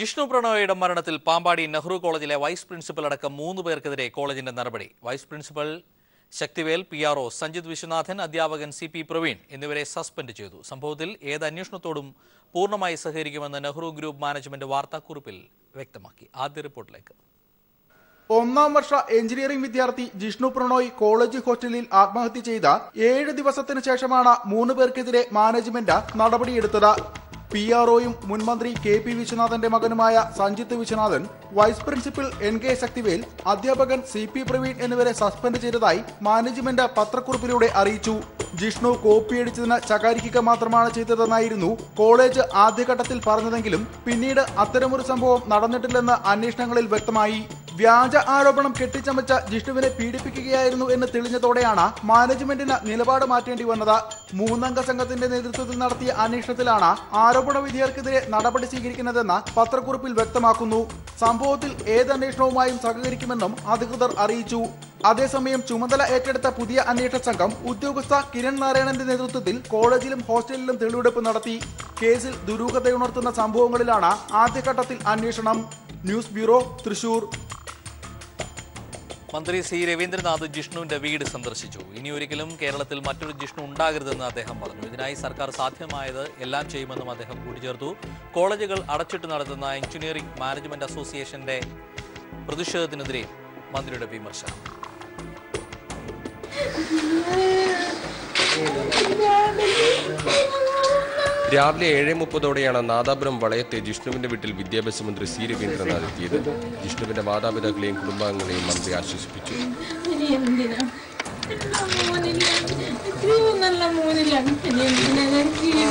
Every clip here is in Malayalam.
ജിഷ്ണു പ്രണോയുടെ മരണത്തിൽ പാമ്പാടി നെഹ്റു കോളേജിലെ വൈസ് പ്രിൻസിപ്പൽ അടക്കം മൂന്ന് പേർക്കെതിരെ കോളേജിന്റെ നടപടി vice principal Sakthivel P R O Sanjith Viswanathan അധ്യാപകൻ സി പി പ്രവീൺ എന്നിവരെ സസ്പെൻഡ് ചെയ്തു സംഭവത്തിൽ ഏത് അന്വേഷണത്തോടും പൂർണ്ണമായി സഹകരിക്കുമെന്ന് നെഹ്റു ഗ്രൂപ്പ് മാനേജ്മെന്റ് വാർത്താക്കുറിപ്പിൽ വ്യക്തമാക്കി ആദ്യ റിപ്പോർട്ടിലേക്ക് ഒന്നാം വർഷ എഞ്ചിനീയറിംഗ് വിദ്യാർത്ഥി ജിഷ്ണു പ്രണോയ് കോളേജ് ഹോസ്റ്റലിൽ ആത്മഹത്യ ചെയ്ത ഏഴ് ദിവസത്തിന് ശേഷമാണ് മൂന്ന് പേർക്കെതിരെ മാനേജ്മെന്റ് നടപടിയെടുത്തത് പി ആർ ഒയും മുൻമന്ത്രി കെ പി വിശ്വനാഥന്റെ മകനുമായ Sanjith Viswanathan vice principal N K Sakthivel അധ്യാപകൻ സി പി പ്രവീൺ എന്നിവരെ സസ്പെൻഡ് ചെയ്തതായി മാനേജ്മെന്റ് പത്രക്കുറിപ്പിലൂടെ അറിയിച്ചു ജിഷ്ണു കോപ്പിയടിച്ചതിന് ശകാരിക്കുക മാത്രമാണ് ചെയ്തതെന്നായിരുന്നു കോളേജ് ആദ്യഘട്ടത്തിൽ പറഞ്ഞതെങ്കിലും പിന്നീട് അത്തരമൊരു സംഭവം നടന്നിട്ടില്ലെന്ന് അന്വേഷണങ്ങളിൽ വ്യക്തമായി വ്യാജ ആരോപണം കെട്ടിച്ചമച്ച ജിഷ്ണുവിനെ പീഡിപ്പിക്കുകയായിരുന്നു എന്ന് തെളിഞ്ഞതോടെയാണ് മാനേജ്മെന്റിന് നിലപാട് മാറ്റേണ്ടി വന്നത് മൂന്നംഗ സംഘത്തിന്റെ നേതൃത്വത്തിൽ നടത്തിയ അന്വേഷണത്തിലാണ് ആരോപണ വിധികൾക്കെതിരെ നടപടി സ്വീകരിക്കുന്നതെന്ന് പത്രക്കുറിപ്പിൽ വ്യക്തമാക്കുന്നു സംഭവത്തിൽ ഏത് അന്വേഷണവുമായും സഹകരിക്കുമെന്നും അധികൃതർ അറിയിച്ചു അതേസമയം ചുമതല ഏറ്റെടുത്ത പുതിയ അന്വേഷണ സംഘം ഉദ്യോഗസ്ഥ കിരൺ നാരായണന്റെ നേതൃത്വത്തിൽ കോളേജിലും ഹോസ്റ്റലിലും തെളിവെടുപ്പ് നടത്തി കേസിൽ ദുരൂഹതയുണർത്തുന്ന സംഭവങ്ങളിലാണ് ആദ്യഘട്ടത്തിൽ അന്വേഷണം ന്യൂസ് ബ്യൂറോ തൃശൂർ മന്ത്രി സി രവീന്ദ്രനാഥ് ജിഷ്ണുവിന്റെ വീട് സന്ദർശിച്ചു ഇനി ഒരിക്കലും കേരളത്തിൽ മറ്റൊരു ജിഷ്ണു ഉണ്ടാകരുതെന്ന് അദ്ദേഹം പറഞ്ഞു ഇതിനായി സർക്കാർ സാധ്യമായത് എല്ലാം ചെയ്യുമെന്നും അദ്ദേഹം കൂട്ടിച്ചേർത്തു കോളേജുകൾ അടച്ചിട്ട് നടത്തുന്ന എഞ്ചിനീയറിംഗ് മാനേജ്മെന്റ് അസോസിയേഷന്റെ പ്രതിഷേധത്തിനെതിരെ മന്ത്രിയുടെ വിമർശനം രാവിലെ ഏഴ് മുപ്പതോടെയാണ് നാദാപുരം വളയത്തെ ജിഷ്ണുവിന്റെ വീട്ടിൽ വിദ്യാഭ്യാസ മന്ത്രി സി രവീന്ദ്രനാഥ് എത്തിയത് ജിഷ്ണുവിന്റെ മാതാപിതാക്കളെയും കുടുംബാംഗങ്ങളെയും മന്ത്രി ആശ്വസിപ്പിച്ചു ഇനി എന്തിനാ ആ മോനില്ല എത്രയോ നല്ല മോനില്ല ഇനി എന്തിനാ ഞാൻ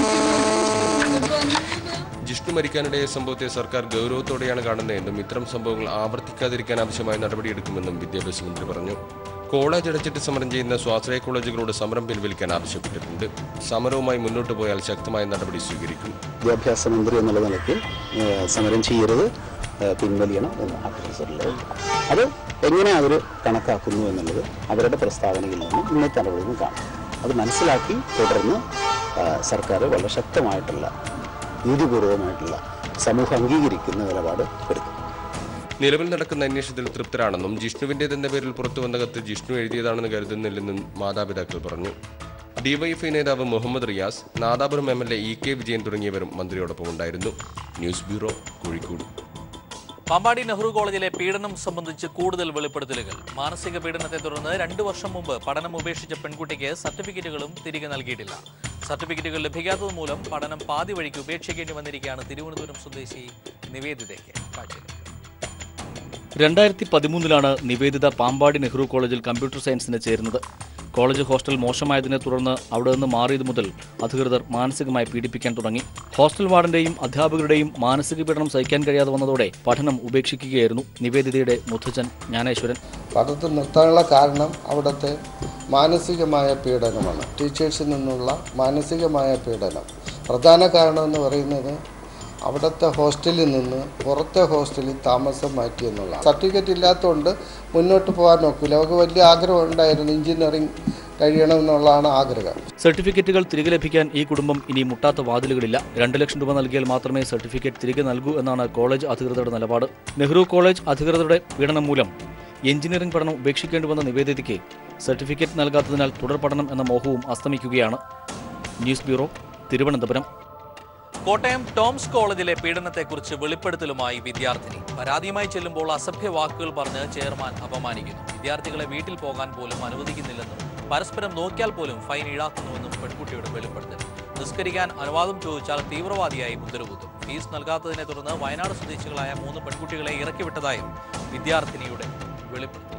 ജീവിക്കുന്നത് ജിഷ്ണു മരിക്കാനിടയ സംഭവത്തെ സർക്കാർ ഗൗരവത്തോടെയാണ് കാണുന്നതെന്നും ഇത്തരം സംഭവങ്ങൾ ആവർത്തിക്കാതിരിക്കാൻ ആവശ്യമായ നടപടിയെടുക്കുമെന്നും വിദ്യാഭ്യാസ മന്ത്രി പറഞ്ഞു കോളേജ് അടച്ചിട്ട് സമരം ചെയ്യുന്ന സ്വാശ്രയ കോളേജുകളോട് സമരം പിൻവലിക്കാൻ ആവശ്യപ്പെട്ടിട്ടുണ്ട് സമരവുമായി മുന്നോട്ട് പോയാൽ ശക്തമായ നടപടി സ്വീകരിക്കും വിദ്യാഭ്യാസ മന്ത്രി എന്നുള്ള നിലയ്ക്ക് ഏഹ്, സമരം ചെയ്യരുത് ഏഹ്, പിൻവലിയണം എന്ന് അഭ്യർത്ഥിച്ചിട്ടുള്ളത് അത് എങ്ങനെ അവർ കണക്കാക്കുന്നു എന്നുള്ളത് അവരുടെ പ്രസ്താവനയിൽ നിന്നും ഇന്നത്തെ നടപടിയിൽ നിന്നും കാണാം അത് മനസ്സിലാക്കി തുടർന്ന് ആ, സർക്കാർ വളരെ ശക്തമായിട്ടുള്ള നീതിപൂർവമായിട്ടുള്ള സമൂഹം അംഗീകരിക്കുന്ന നിലപാട് എടുക്കും നിലവിൽ നടക്കുന്ന അന്വേഷണത്തിൽ തൃപ്തരാണെന്നും ജിഷ്ണുവിന്റേതെന്ന പേരിൽ പുറത്തുവന്ന കത്ത് ജിഷ്ണു എഴുതിയതാണെന്ന് കരുതുന്നില്ലെന്നും മാതാപിതാക്കൾ പറഞ്ഞു ഡിവൈഎഫ്ഐ നേതാവ് Muhammad Riyas Nadapuram M L A E K Vijayan തുടങ്ങിയവരും മന്ത്രിയോടൊപ്പം ഉണ്ടായിരുന്നു ന്യൂസ് ബ്യൂറോ കോഴിക്കോട് പാമ്പാടി നെഹ്റു കോളേജിലെ പീഡനം സംബന്ധിച്ച് കൂടുതൽ വെളിപ്പെടുത്തലുകൾ മാനസിക പീഡനത്തെ തുടർന്ന് രണ്ടു വർഷം മുമ്പ് പഠനം ഉപേക്ഷിച്ച പെൺകുട്ടിക്ക് സർട്ടിഫിക്കറ്റുകളും തിരികെ നൽകിയിട്ടില്ല സർട്ടിഫിക്കറ്റുകൾ ലഭിക്കാത്തത് മൂലം പഠനം പാതി വഴിക്ക് ഉപേക്ഷിക്കേണ്ടി വന്നിരിക്കുകയാണ് തിരുവനന്തപുരം സ്വദേശി നിവേദിതയ്ക്ക് കാഴ്ചയിൽ രണ്ടായിരത്തി പതിമൂന്നിലാണ് നിവേദിത പാമ്പാടി നെഹ്റു കോളേജിൽ കമ്പ്യൂട്ടർ സയൻസിന് ചേരുന്നത് കോളേജ് ഹോസ്റ്റൽ മോശമായതിനെ തുടർന്ന് അവിടെ നിന്ന് മാറിയത് മുതൽ അധികൃതർ മാനസികമായി പീഡിപ്പിക്കാൻ തുടങ്ങി ഹോസ്റ്റൽ വാർഡന്റെയും അധ്യാപകരുടെയും മാനസിക പീഡനം സഹിക്കാൻ കഴിയാതെ വന്നതോടെ പഠനം ഉപേക്ഷിക്കുകയായിരുന്നു നിവേദിതയുടെ മുത്തച്ഛൻ ജ്ഞാനേശ്വരൻ പഠനത്തിൽ നിർത്താനുള്ള കാരണം അവിടുത്തെ മാനസികമായ പീഡനമാണ് ടീച്ചേഴ്സിൽ നിന്നുള്ള മാനസികമായ പീഡനം പ്രധാന കാരണം എന്ന് പറയുന്നത് അവിടുത്തെ ഹോസ്റ്റലിൽ നിന്ന് പുറത്തെ ഹോസ്റ്റലിൽ താമസം മാറ്റി എന്നുള്ള സർട്ടിഫിക്കറ്റ് ഇല്ലാത്തതുകൊണ്ട് മുന്നോട്ട് പോകാൻ നോക്കില്ല അവർക്ക് വലിയ ആഗ്രഹം ഉണ്ടായിരുന്നു എഞ്ചിനീയറിംഗ് കഴിയണമെന്നുള്ളതാണ് ആഗ്രഹം സർട്ടിഫിക്കറ്റുകൾ തിരികെ ലഭിക്കാൻ ഈ കുടുംബം ഇനി മുട്ടാത്ത വാതിലുകളില്ല രണ്ട് ലക്ഷം രൂപ നൽകിയാൽ മാത്രമേ സർട്ടിഫിക്കറ്റ് തിരികെ നൽകൂ എന്നാണ് കോളേജ് അധികൃതരുടെ നിലപാട് നെഹ്റു കോളേജ് അധികൃതരുടെ പീഡനം മൂലം എഞ്ചിനീയറിംഗ് പഠനം ഉപേക്ഷിക്കേണ്ടി വന്ന നിവേദിതയ്ക്ക് സർട്ടിഫിക്കറ്റ് നൽകാത്തതിനാൽ തുടർ പഠനം എന്ന മോഹവും അസ്തമിക്കുകയാണ് news bureau Thiruvananthapuram Kottayam Toms കോളേജിലെ പീഡനത്തെക്കുറിച്ച് വെളിപ്പെടുത്തലുമായി വിദ്യാർത്ഥിനി പരാതിയുമായി ചെല്ലുമ്പോൾ അസഭ്യ വാക്കുകൾ പറഞ്ഞ് ചെയർമാൻ അപമാനിക്കുന്നു വിദ്യാർത്ഥികളെ വീട്ടിൽ പോകാൻ പോലും അനുവദിക്കുന്നില്ലെന്നും പരസ്പരം നോക്കിയാൽ പോലും ഫൈൻ ഈടാക്കുന്നുവെന്നും പെൺകുട്ടിയുടെ വെളിപ്പെടുത്തൽ നിസ്കരിക്കാൻ അനുവാദം ചോദിച്ചാൽ തീവ്രവാദിയായി മുദ്രകുത്തും ഫീസ് നൽകാത്തതിനെ തുടർന്ന് വയനാട് സ്വദേശികളായ മൂന്ന് പെൺകുട്ടികളെ ഇറക്കിവിട്ടതായും വിദ്യാർത്ഥിനിയുടെ വെളിപ്പെടുത്തൽ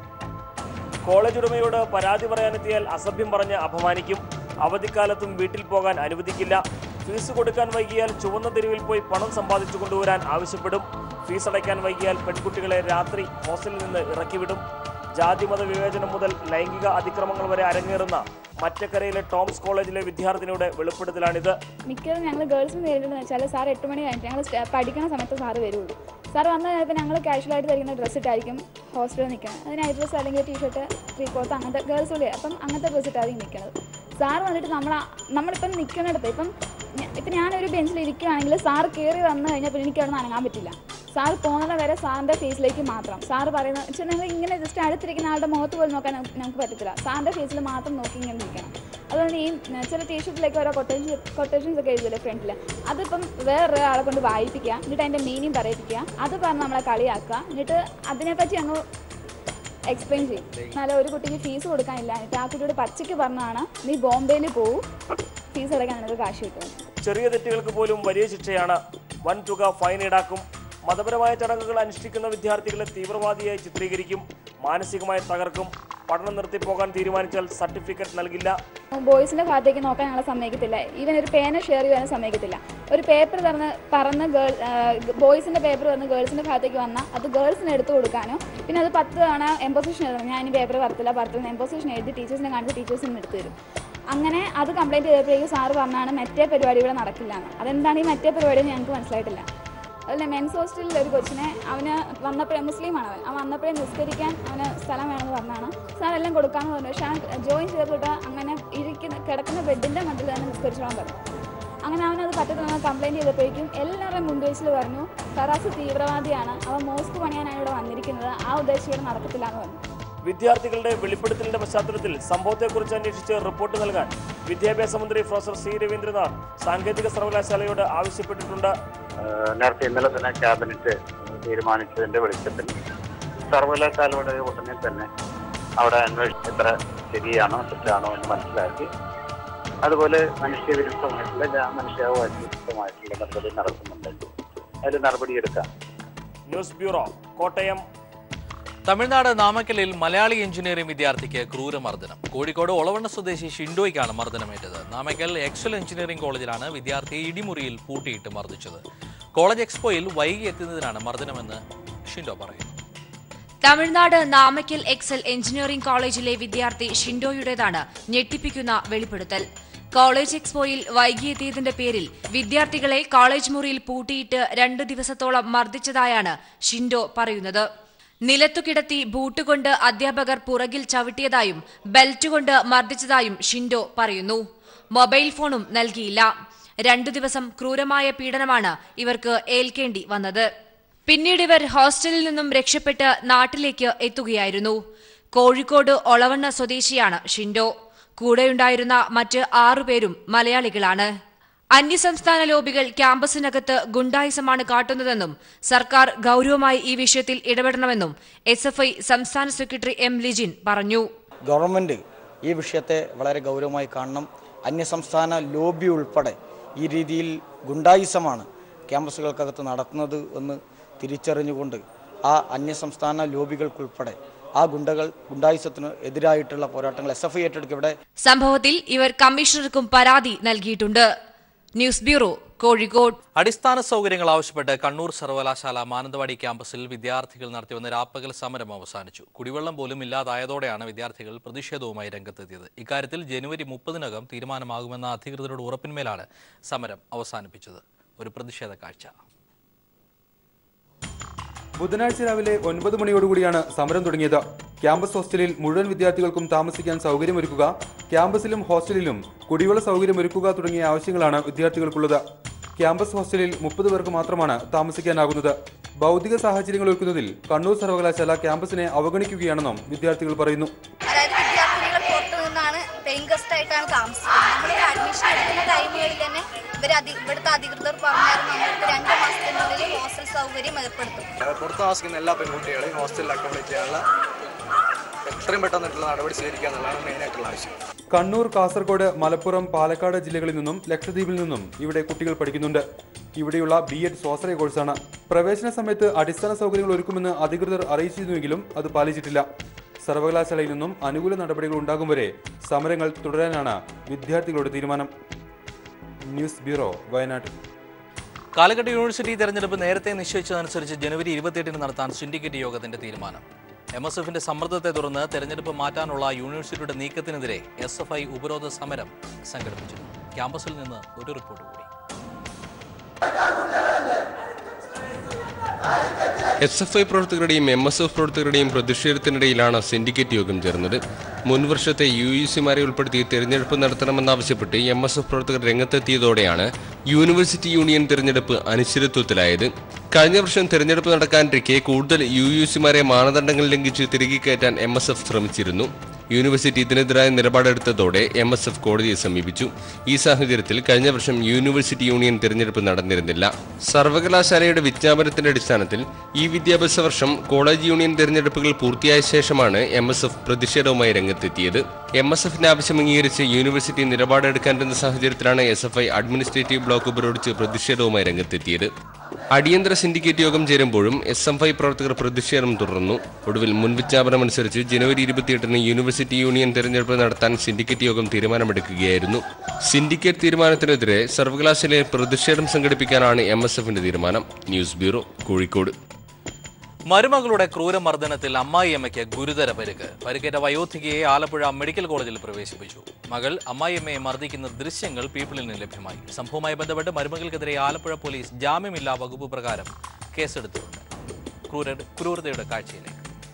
കോളേജ് ഉടമയോട് പരാതി പറയാനെത്തിയാൽ അസഭ്യം പറഞ്ഞ് അപമാനിക്കും അവധിക്കാലത്തും വീട്ടിൽ പോകാൻ അനുവദിക്കില്ല ഫീസ് കൊടുക്കാൻ വൈകിയാൽ ചുവന്ന തെരുവിൽ പോയി പണം സമ്പാദിച്ചു കൊണ്ടുവരാൻ ആവശ്യപ്പെടും ഫീസ് അടയ്ക്കാൻ വൈകിയാൽ പെൺകുട്ടികളെ രാത്രി ഹോസ്റ്റലിൽ നിന്ന് ഇറക്കിവിടും ജാതിമത വിവേചനം മുതൽ ലൈംഗിക അതിക്രമങ്ങൾ വരെ അരങ്ങേറുന്ന മറ്റക്കരയിലെ ടോംസ് കോളേജിലെ വിദ്യാർത്ഥിനിയുടെ വെളിപ്പെടുത്തലാണിത് മിക്കതും ഞങ്ങൾ ഗേൾസ് നേരിടുന്നത് വെച്ചാൽ സാർ എട്ട് മണി കഴിഞ്ഞിട്ട് ഞങ്ങൾ സ്റ്റ- പഠിക്കണ സമയത്ത് സാറ് വരുള്ളൂ സാർ വന്ന ചിലപ്പോൾ ഞങ്ങൾ കാഷ്വലായിട്ട് ധരിക്കുന്ന ഡ്രസ്സ് ഇട്ടായിരിക്കും ഹോസ്റ്റലിൽ നിൽക്കുന്നത് അത് നൈറ്റ് ഡ്രസ്സ് അല്ലെങ്കിൽ ടീഷർട്ട് ത്രീ കോർത്ത് അങ്ങനത്തെ ഗേൾസ് ഉള്ളിൽ അപ്പം അങ്ങനത്തെ ഡ്രസ്സ് ഇട്ടായിരിക്കും നിൽക്കുന്നത് സാർ വന്നിട്ട് നമ്മൾ നമ്മളിപ്പം നിൽക്കുന്നിടത്ത് ഇപ്പം ഞ- ഇപ്പം ഞാനൊരു ബെഞ്ചിൽ ഇരിക്കുകയാണെങ്കിൽ സാർ കയറി വന്നു കഴിഞ്ഞാൽ പിന്നെ എനിക്ക് അവിടെ നിന്ന് അനങ്ങാൻ പറ്റില്ല സാർ പോകുന്നത് വരെ സാറിൻ്റെ ഫേസിലേക്ക് മാത്രം സാർ പറയുന്നത് വെച്ചാൽ നിങ്ങൾ ഇങ്ങനെ ജസ്റ്റ് അടുത്തിരിക്കുന്ന ആളുടെ മുഖത്ത് പോലും നോക്കാൻ നമുക്ക് നമുക്ക് പറ്റത്തില്ല സാറിൻ്റെ ഫേസിൽ മാത്രം നോക്കി ഇങ്ങനെ നിൽക്കണം അതുകൊണ്ട് ഈ ഉം, ചില ടീഷർട്ടിലേക്ക് ഓരോ കൊട്ടേഷൻ കൊട്ടേഷൻസ് ഒക്കെ എഴുതില്ലേ ഫ്രണ്ടിൽ അതിപ്പം വേറെ ആളെ കൊണ്ട് വായിപ്പിക്കുക എന്നിട്ട് അതിൻ്റെ മീനിങ് പറയിപ്പിക്കുക അത് പറഞ്ഞ് നമ്മളെ കളിയാക്കുക എന്നിട്ട് അതിനെപ്പറ്റി അങ്ങ് എക്സ്പ്ലെയിൻ ചെയ്യും എന്നാലും ഒരു കുട്ടിക്ക് ഫീസ് കൊടുക്കാനില്ല എന്നിട്ട് ആ കുട്ടിയോട് പച്ചയ്ക്ക് പറഞ്ഞാണ് നീ ബോംബെയിൽ പോവും ഫീസ് അടയ്ക്കാൻ നിനക്ക് കാശ് കിട്ടും ചെറിയ തെറ്റുകൾക്ക് പോലും വലിയ ശിക്ഷയാണ് വൻ തുക ഫൈൻ ഈടാക്കും മതപരമായ ചടങ്ങുകൾ അനുഷ്ഠിക്കുന്ന വിദ്യാർത്ഥികളെ തീവ്രവാദിയായി ചിത്രീകരിക്കും മാനസികമായി തകർക്കും പഠനം നിർത്തിപ്പോകാൻ തീരുമാനിച്ചാൽ സർട്ടിഫിക്കറ്റ് നൽകില്ല ബോയ്സിൻ്റെ ഭാഗത്തേക്ക് നോക്കാൻ ഞങ്ങളെ സമ്മതിക്കത്തില്ല ഈവൻ ഒരു പേന ഷെയർ ചെയ്യാനും സമ്മതിക്കത്തില്ല ഒരു പേപ്പർ തന്ന് പറന്ന് ഗേൾ ബോയ്സിൻ്റെ പേപ്പർ വന്ന് ഗേൾസിൻ്റെ ഭാഗത്തേക്ക് വന്നാൽ അത് ഗേൾസിന് എടുത്തു കൊടുക്കാനോ പിന്നെ അത് പത്ത് തവണ എംപോസിഷൻ എഴുതണം ഞാൻ ഇനി പേപ്പർ വരത്തില്ല പറത്തില്ല എംപോസിഷൻ എഴുതി ടീച്ചേഴ്സിനെ കാണിച്ച് ടീച്ചേഴ്സിന് എടുത്തു തരും അങ്ങനെ അത് കംപ്ലൈൻറ്റ് ചെയ്തപ്പോഴേക്കും സാറ് പറഞ്ഞാണ് മറ്റേ പരിപാടി ഇവിടെ നടക്കില്ല എന്ന് അതെന്താണ് ഈ മറ്റേ പരിപാടി എന്ന് ഞങ്ങൾക്ക് മനസ്സിലായിട്ടില്ല അതുപോലെ മെൻസ് ഹോസ്റ്റലിൽ ഒരു കൊച്ചിനെ അവന് വന്നപ്പോഴേ മുസ്ലിമാണ് അവൻ അവൻ വന്നപ്പോഴേ നിസ്കരിക്കാൻ അവന് സ്ഥലം വേണമെന്ന് പറഞ്ഞാണ് സാർ എല്ലാം കൊടുക്കാമെന്ന് പറഞ്ഞു പക്ഷേ അവൻ ജോയിൻ ചെയ്തിട്ട് അങ്ങനെ ഇരിക്കുന്ന കിടക്കുന്ന ബെഡിൻ്റെ മട്ടിൽ തന്നെ നിസ്കരിച്ചോളാൻ പറഞ്ഞു അങ്ങനെ അവനത് പറ്റത്തില്ലെന്ന് കംപ്ലയിൻറ്റ് ചെയ്തപ്പോഴേക്കും എല്ലാവരുടെയും മുൻപേച്ചിൽ പറഞ്ഞു ഫറാസ് തീവ്രവാദിയാണ് അവൻ മോസ്ക് പണിയാനാണ് ഇവിടെ വന്നിരിക്കുന്നത് ആ ഉദ്ദേശം ഇവിടെ നടക്കത്തില്ല എന്ന് പറഞ്ഞു വിദ്യാർത്ഥികളുടെ വെളിപ്പെടുത്തലിന്റെ പശ്ചാത്തലത്തിൽ സംഭവത്തെക്കുറിച്ച് അന്വേഷിച്ച് റിപ്പോർട്ട് നൽകാൻ വിദ്യാഭ്യാസ മന്ത്രി പ്രൊഫസർ സി രവീന്ദ്രനാഥ് സാങ്കേതിക സർവകലാശാലയോട് ആവശ്യപ്പെട്ടിട്ടുണ്ട് ഏഹ് നേരത്തെ ഇന്നലെ തന്നെ ക്യാബിനറ്റ് തീരുമാനിച്ചതിന്റെ വെളിച്ചത്തിൽ സർവകലാശാലയുടെ ഉടനെ തന്നെ അവിടെ അന്വേഷിച്ച് എത്ര ശരിയാണോ തെറ്റാണോ എന്ന് മനസ്സിലാക്കി അതുപോലെ മനുഷ്യവിരുദ്ധമായിട്ടുള്ള ജാ- മനുഷ്യാവകാശവിരുദ്ധമായിട്ടുള്ള നടപടി നടക്കുന്നുണ്ട് അതിൽ നടപടിയെടുക്കാം ന്യൂസ് ബ്യൂറോ കോട്ടയം തമിഴ്നാട് നാമക്കലിൽ മലയാളി എഞ്ചിനീയറിംഗ് വിദ്യാർത്ഥിക്ക് ക്രൂരമർദ്ദനം കോഴിക്കോട് ഒളവണ്ണ സ്വദേശി ഷിൻഡോയ്ക്കാണ് മർദ്ദനമേറ്റത് നാമക്കൽ എക്സൽ എഞ്ചിനീയറിംഗ് കോളേജിലാണ് വിദ്യാർത്ഥിയെ ഇടിമുറിയിൽ പൂട്ടിയിട്ട് മർദ്ദിച്ചത് കോളേജ് എക്സ്പോയിൽ വൈകി എത്തുന്നതിനാണ് മർദ്ദനമെന്ന് ഷിൻഡോ പറയുന്നു തമിഴ്നാട് നാമക്കൽ എക്സൽ എഞ്ചിനീയറിംഗ് കോളേജിലെ വിദ്യാർത്ഥി ഷിൻഡോയുടേതാണ് ഞെട്ടിപ്പിക്കുന്ന വെളിപ്പെടുത്തൽ കോളേജ് എക്സ്പോയിൽ വൈകിയെത്തിയതിന്റെ പേരിൽ വിദ്യാർത്ഥികളെ കോളേജ് മുറിയിൽ പൂട്ടിയിട്ട് രണ്ടു ദിവസത്തോളം മർദ്ദിച്ചതായാണ് ഷിൻഡോ പറയുന്നത് നിലത്തു കിടത്തി ബൂട്ടുകൊണ്ട് അധ്യാപകർ പുറകിൽ ചവിട്ടിയതായും ബെൽറ്റ് കൊണ്ട് മർദ്ദിച്ചതായും ഷിൻഡോ പറയുന്നു മൊബൈൽ ഫോണും നൽകിയില്ല രണ്ടു ദിവസം ക്രൂരമായ പീഡനമാണ് ഇവർക്ക് ഏൽക്കേണ്ടി വന്നത് പിന്നീട് ഇവർ ഹോസ്റ്റലിൽ നിന്നും രക്ഷപ്പെട്ട് നാട്ടിലേക്ക് എത്തുകയായിരുന്നു കോഴിക്കോട് ഒളവണ്ണ സ്വദേശിയാണ് ഷിൻഡോ കൂടെയുണ്ടായിരുന്ന മറ്റ് ആറുപേരും മലയാളികളാണ് അന്യസംസ്ഥാന ലോബികൾ ക്യാമ്പസിനകത്ത് ഗുണ്ടായിസമാണ് കാട്ടുന്നതെന്നും സർക്കാർ ഗൌരവമായി ഈ വിഷയത്തിൽ ഇടപെടണമെന്നും എസ് സംസ്ഥാന സെക്രട്ടറി എം ലിജിൻ പറഞ്ഞു ഗവൺമെൻറ് ഈ വിഷയത്തെ വളരെ ഗൗരവമായി കാണണം അന്യസംസ്ഥാന ലോബി ഉൾപ്പെടെ ഈ രീതിയിൽ ഗുണ്ടായിസമാണ് ക്യാമ്പസുകൾക്കകത്ത് നടത്തുന്നത് എന്ന് തിരിച്ചറിഞ്ഞുകൊണ്ട് ആ അന്യസംസ്ഥാന ലോബികൾക്കുൾപ്പെടെ ആ ഗുണ്ടകൾ ഗുണ്ടായിസത്തിന് എതിരായിട്ടുള്ള പോരാട്ടങ്ങൾ എസ് എഫ് ഐ ഏറ്റെടുക്കും ഇവിടെ സംഭവത്തിൽ ഇവർ കമ്മീഷണർക്കും പരാതി നൽകിയിട്ടുണ്ട് ന്യൂസ് ബ്യൂറോ കോഴിക്കോട് അടിസ്ഥാന സൗകര്യങ്ങൾ ആവശ്യപ്പെട്ട് കണ്ണൂർ സർവകലാശാല മാനന്തവാടി ക്യാമ്പസിൽ വിദ്യാർത്ഥികൾ നടത്തിവന്ന രാപ്പകൽ സമരം അവസാനിച്ചു കുടിവെള്ളം പോലും ഇല്ലാതായതോടെയാണ് വിദ്യാർത്ഥികൾ പ്രതിഷേധവുമായി രംഗത്തെത്തിയത് ഇക്കാര്യത്തിൽ ജനുവരി മുപ്പതിനകം തീരുമാനമാകുമെന്ന അധികൃതരുടെ ഉറപ്പിന്മേലാണ് സമരം അവസാനിപ്പിച്ചത് ഒരു പ്രതിഷേധ കാഴ്ച ബുധനാഴ്ച രാവിലെ ഒൻപത് മണിയോടുകൂടിയാണ് സമരം തുടങ്ങിയത് ക്യാമ്പസ് ഹോസ്റ്റലിൽ മുഴുവൻ വിദ്യാർത്ഥികൾക്കും താമസിക്കാൻ സൗകര്യമൊരുക്കുക ക്യാമ്പസിലും ഹോസ്റ്റലിലും കുടിവെള്ള സൗകര്യമൊരുക്കുക തുടങ്ങിയ ആവശ്യങ്ങളാണ് വിദ്യാർത്ഥികൾക്കുള്ളത് ക്യാമ്പസ് ഹോസ്റ്റലിൽ മുപ്പത് പേർക്ക് മാത്രമാണ് താമസിക്കാനാകുന്നത് ഭൗതിക സാഹചര്യങ്ങൾ ഒരുക്കുന്നതിൽ കണ്ണൂർ സർവകലാശാല ക്യാമ്പസിനെ അവഗണിക്കുകയാണെന്നും വിദ്യാർത്ഥികൾ പറയുന്നു അതായത് വിദ്യാർത്ഥിനികൾ പുറത്തു നിന്നാണ് പെയിങ് ഗസ്റ്റ് ആയിട്ടാണ് താമസിക്കുന്നത് നമ്മൾ അഡ്മിഷൻ എടുക്കുന്ന ടൈമുകളിൽ തന്നെ ഇവർ അധി ഇവിടുത്തെ അധികൃതർ പറഞ്ഞായിരുന്നു നമ്മൾക്ക് രണ്ട് മാസത്തിനുള്ളിൽ ഹോസ്റ്റൽ സൗകര്യം ഏർപ്പെടുത്തും പുറത്ത് താമസിക്കുന്ന എല്ലാ പെൺകുട്ടികളെയും ഹോസ്റ്റലിൽ അക്കോമഡേറ്റ് ചെയ്യാനുള്ള എത്രയും പെട്ടെന്നിട്ടുള്ള നടപടി സ്വീകരിക്കുക എന്നുള്ളതാണ് മെയിനായിട്ടുള്ള ആവശ്യം കണ്ണൂർ കാസർഗോഡ് മലപ്പുറം പാലക്കാട് ജില്ലകളിൽ നിന്നും ലക്ഷദ്വീപിൽ നിന്നും ഇവിടെ കുട്ടികൾ പഠിക്കുന്നുണ്ട് ഇവിടെയുള്ള ബി എഡ് സ്വാശ്രയ കോഴ്സാണ് പ്രവേശന സമയത്ത് അടിസ്ഥാന സൗകര്യങ്ങൾ ഒരുക്കുമെന്ന് അധികൃതർ അറിയിച്ചിരുന്നുവെങ്കിലും അത് പാലിച്ചിട്ടില്ല സർവകലാശാലയിൽ നിന്നും അനുകൂല നടപടികൾ ഉണ്ടാകും വരെ സമരങ്ങൾ തുടരാനാണ് വിദ്യാർത്ഥികളുടെ തീരുമാനം ന്യൂസ് ബ്യൂറോ വയനാട് കാലഘട്ട യൂണിവേഴ്സിറ്റി തെരഞ്ഞെടുപ്പ് നേരത്തെ നിശ്ചയിച്ചതനുസരിച്ച് ജനുവരി ഇരുപത്തിയെട്ടിന് നടത്താൻ സിൻഡിക്കേറ്റ് യോഗത്തിന്റെ തീരുമാനം എം എസ് എഫിന്റെ സമ്മർദ്ദത്തെ തുടർന്ന് തെരഞ്ഞെടുപ്പ് മാറ്റാനുള്ള യൂണിവേഴ്സിറ്റിയുടെ നീക്കത്തിനെതിരെ എസ് എഫ് ഐ ഉപരോധ സമരം സംഘടിപ്പിച്ചിരുന്നു ക്യാമ്പസിൽ നിന്ന് ഒരു റിപ്പോർട്ട് കൂടി എസ് എഫ് ഐ പ്രവർത്തകരുടെയും എം എസ് എഫ് പ്രവർത്തകരുടെയും പ്രതിഷേധത്തിനിടയിലാണ് സിൻഡിക്കേറ്റ് യോഗം ചേർന്നത് മുൻവർഷത്തെ യു യു സിമാരെ ഉൾപ്പെടുത്തി തെരഞ്ഞെടുപ്പ് നടത്തണമെന്നാവശ്യപ്പെട്ട് എം എസ് എഫ് പ്രവർത്തകർ രംഗത്തെത്തിയതോടെയാണ് യൂണിവേഴ്സിറ്റി യൂണിയൻ തെരഞ്ഞെടുപ്പ് അനിശ്ചിതത്വത്തിലായത് കഴിഞ്ഞ വർഷം തെരഞ്ഞെടുപ്പ് നടക്കാനിരിക്കെ കൂടുതൽ യു യു സിമാരെ മാനദണ്ഡങ്ങൾ ലംഘിച്ച് തിരികെ കയറ്റാൻ എം എസ് എഫ് ശ്രമിച്ചിരുന്നു യൂണിവേഴ്സിറ്റി ഇതിനെതിരായ നിലപാടെടുത്തതോടെ എം എസ് എഫ് കോടതിയെ സമീപിച്ചു ഈ സാഹചര്യത്തിൽ കഴിഞ്ഞ വർഷം യൂണിവേഴ്സിറ്റി യൂണിയൻ തിരഞ്ഞെടുപ്പ് നടന്നിരുന്നില്ല സർവകലാശാലയുടെ വിജ്ഞാപനത്തിന്റെ അടിസ്ഥാനത്തിൽ ഈ വിദ്യാഭ്യാസ വർഷം കോളേജ് യൂണിയൻ തിരഞ്ഞെടുപ്പുകൾ പൂർത്തിയായ ശേഷമാണ് എം എസ് എഫ് പ്രതിഷേധവുമായി രംഗത്തെത്തിയത് എം എസ് എഫിന്റെ ആവശ്യം അംഗീകരിച്ച് യൂണിവേഴ്സിറ്റി നിലപാടെടുക്കാനിരുന്ന സാഹചര്യത്തിലാണ് S F I administrative block ഉപരോധിച്ച് പ്രതിഷേധവുമായി രംഗത്തെത്തിയത് അടിയന്തര സിൻഡിക്കേറ്റ് യോഗം ചേരുമ്പോഴും എസ് എം ഐ പ്രവർത്തകർ പ്രതിഷേധം തുടർന്നു ഒടുവിൽ മുൻ വിജ്ഞാപനമനുസരിച്ച് ജനുവരി ഇരുപത്തിയെട്ടിന് യൂണിവേഴ്സിറ്റി യൂണിയൻ തെരഞ്ഞെടുപ്പ് നടത്താൻ സിൻഡിക്കേറ്റ് യോഗം തീരുമാനമെടുക്കുകയായിരുന്നു സിൻഡിക്കേറ്റ് തീരുമാനത്തിനെതിരെ സർവകലാശാലയിൽ പ്രതിഷേധം സംഘടിപ്പിക്കാനാണ് എം എസ് എഫിന്റെ തീരുമാനം ന്യൂസ് ബ്യൂറോ കോഴിക്കോട് മരുമകളുടെ ക്രൂരമർദ്ദനത്തിൽ അമ്മായിയമ്മയ്ക്ക് ഗുരുതര പരിക്ക് പരിക്കേറ്റ വയോധികയെ ആലപ്പുഴ മെഡിക്കൽ കോളേജിൽ പ്രവേശിപ്പിച്ചു മകൾ അമ്മായിയമ്മയെ മർദ്ദിക്കുന്ന ദൃശ്യങ്ങൾ പീപ്പിളിന് ലഭ്യമായി സംഭവവുമായി ബന്ധപ്പെട്ട് മരുമകൾക്കെതിരെ ആലപ്പുഴ പോലീസ് ജാമ്യമില്ലാ വകുപ്പ് പ്രകാരം കേസെടുത്തിട്ടുണ്ട് ക്രൂര ക്രൂരതയുടെ കാഴ്ചയിലേക്ക്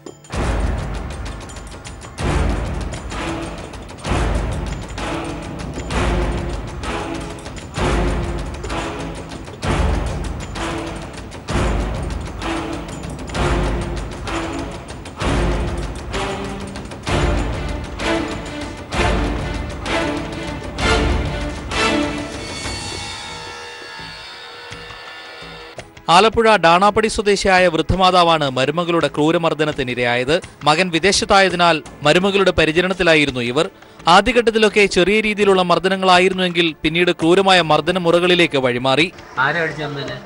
ആലപ്പുഴ ഡാണാപ്പടി സ്വദേശിയായ വൃദ്ധമാതാവാണ് മരുമകളുടെ ക്രൂരമർദ്ദനത്തിനിരയായത് മകൻ വിദേശത്തായതിനാൽ മരുമകളുടെ പരിചരണത്തിലായിരുന്നു ഇവർ ആദ്യഘട്ടത്തിലൊക്കെ ചെറിയ രീതിയിലുള്ള മർദ്ദനങ്ങളായിരുന്നുവെങ്കിൽ പിന്നീട് ക്രൂരമായ മർദ്ദന മുറകളിലേക്ക് വഴിമാറി ആരാ അടിച്ച അമ്മേനെ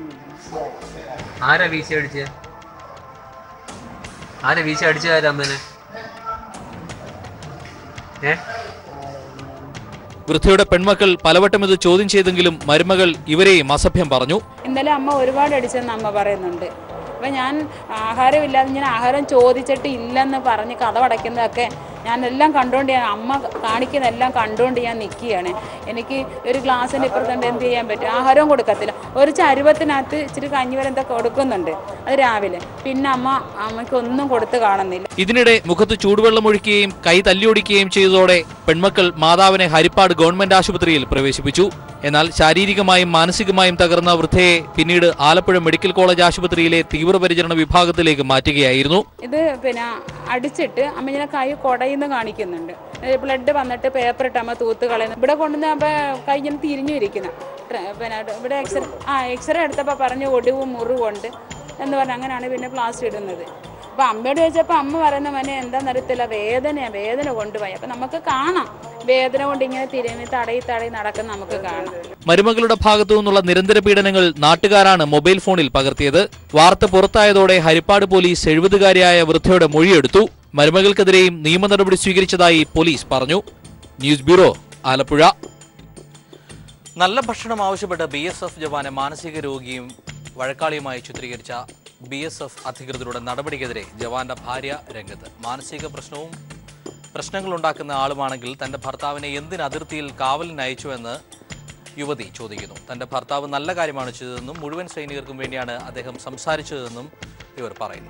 ആരാ വീശി അടിച്ച ആരാ വീശി അടിച്ച ആരാ അമ്മേനെ ഏ വൃദ്ധയുടെ പെൺമക്കൾ പലവട്ടം ഇത് ചോദ്യം ചെയ്തെങ്കിലും മരുമകൾ ഇവരെയും അസഭ്യം പറഞ്ഞു ഇന്നലെ അമ്മ ഒരുപാട് അടിച്ചെന്ന് അമ്മ പറയുന്നുണ്ട് അപ്പം ഞാൻ ആഹാരമില്ലാതെ ഞാൻ ആഹാരം ചോദിച്ചിട്ട് ഇല്ലെന്ന് പറഞ്ഞ് കഥ അടയ്ക്കുന്നതൊക്കെ ഞാൻ എല്ലാം കണ്ടുകൊണ്ട് ഞാൻ അമ്മ കാണിക്കുന്നതെല്ലാം കണ്ടുകൊണ്ട് ഞാൻ നിൽക്കുകയാണ് എനിക്ക് ഒരു ഗ്ലാസ്സിന് ഇപ്പുറത്തുണ്ട് എന്ത് ചെയ്യാൻ പറ്റും ആഹാരവും കൊടുക്കത്തില്ല ഒരു ചരുവത്തിനകത്ത് ഇച്ചിരി കഞ്ഞിവരം എന്തൊക്കെ കൊടുക്കുന്നുണ്ട് അത് രാവിലെ പിന്നെ അമ്മ അമ്മയ്ക്ക് ഒന്നും കൊടുത്ത് കാണുന്നില്ല ഇതിനിടെ മുഖത്ത് ചൂടുവെള്ളം ഒഴിക്കുകയും കൈ തല്ലിയൊടിക്കുകയും ചെയ്തതോടെ പെൺമക്കൾ മാതാവിനെ ഹരിപ്പാട് ഗവൺമെന്റ് ആശുപത്രിയിൽ പ്രവേശിപ്പിച്ചു എന്നാൽ ശാരീരികമായും മാനസികമായും തകർന്ന വൃദ്ധയെ പിന്നീട് ആലപ്പുഴ മെഡിക്കൽ കോളേജ് ആശുപത്രിയിലെ തീവ്രപരിചരണ വിഭാഗത്തിലേക്ക് മാറ്റുകയായിരുന്നു ഇത് പിന്നെ അടിച്ചിട്ട് അമ്മ ഇങ്ങനെ കൈ കുടയുന്ന കാണിക്കുന്നുണ്ട് ബ്ലഡ് വന്നിട്ട് പേപ്പർ ഇട്ട് അമ്മ തൂത്ത് കളയുന്നു ഇവിടെ കൊണ്ടുവന്ന് അപ്പൊ കൈ ഇങ്ങനെ തിരിഞ്ഞു ഇരിക്കുന്ന പിന്നെ ഇവിടെ എക്സ്റേ ആ എക്സ്റേ എടുത്തപ്പോൾ പറഞ്ഞു ഒടിവും മുറിവുണ്ട് എന്ന് പറഞ്ഞ് അങ്ങനെയാണ് പിന്നെ പ്ലാസ്റ്റർ ഇടുന്നത് അപ്പൊ അമ്മയോട് ചോദിച്ചപ്പോൾ അമ്മ പറയുന്ന മനെ എന്താണെന്നറിയത്തില്ല വേദനയാ വേദന കൊണ്ടുപോയി അപ്പൊ നമുക്ക് കാണാം വേദന കൊണ്ട് ഇങ്ങനെ തിരിഞ്ഞ് തടയി തടയി നടക്കുന്ന നമുക്ക് കാണാം മരുമകളുടെ ഭാഗത്തു നിന്നുള്ള നിരന്തര പീഡനങ്ങൾ നാട്ടുകാരാണ് മൊബൈൽ ഫോണിൽ പകർത്തിയത് വാർത്ത പുറത്തായതോടെ ഹരിപ്പാട് പോലീസ് എഴുപതുകാരിയായ വൃദ്ധയുടെ മൊഴിയെടുത്തു മരുമകൾക്കെതിരെയും നിയമ നടപടി സ്വീകരിച്ചതായി പോലീസ് പറഞ്ഞു ന്യൂസ് ബ്യൂറോ ആലപ്പുഴ നല്ല ഭക്ഷണം ആവശ്യപ്പെട്ട ബി എസ് എഫ് ജവാനെ മാനസിക രോഗിയും വഴക്കാളിയുമായി ചിത്രീകരിച്ച ബി എസ് എഫ് അധികൃതരുടെ നടപടിക്കെതിരെ ജവാന്റെ ഭാര്യ രംഗത്ത് മാനസിക പ്രശ്നവും പ്രശ്നങ്ങളുണ്ടാക്കുന്ന ആളുമാണെങ്കിൽ തന്റെ ഭർത്താവിനെ എന്തിന് അതിർത്തിയിൽ കാവലിന് അയച്ചുവെന്ന് യുവതി ചോദിക്കുന്നു തന്റെ ഭർത്താവ് നല്ല കാര്യമാണ് ചെയ്തതെന്നും മുഴുവൻ സൈനികർക്കും വേണ്ടിയാണ് അദ്ദേഹം സംസാരിച്ചതെന്നും ഇവർ പറയുന്നു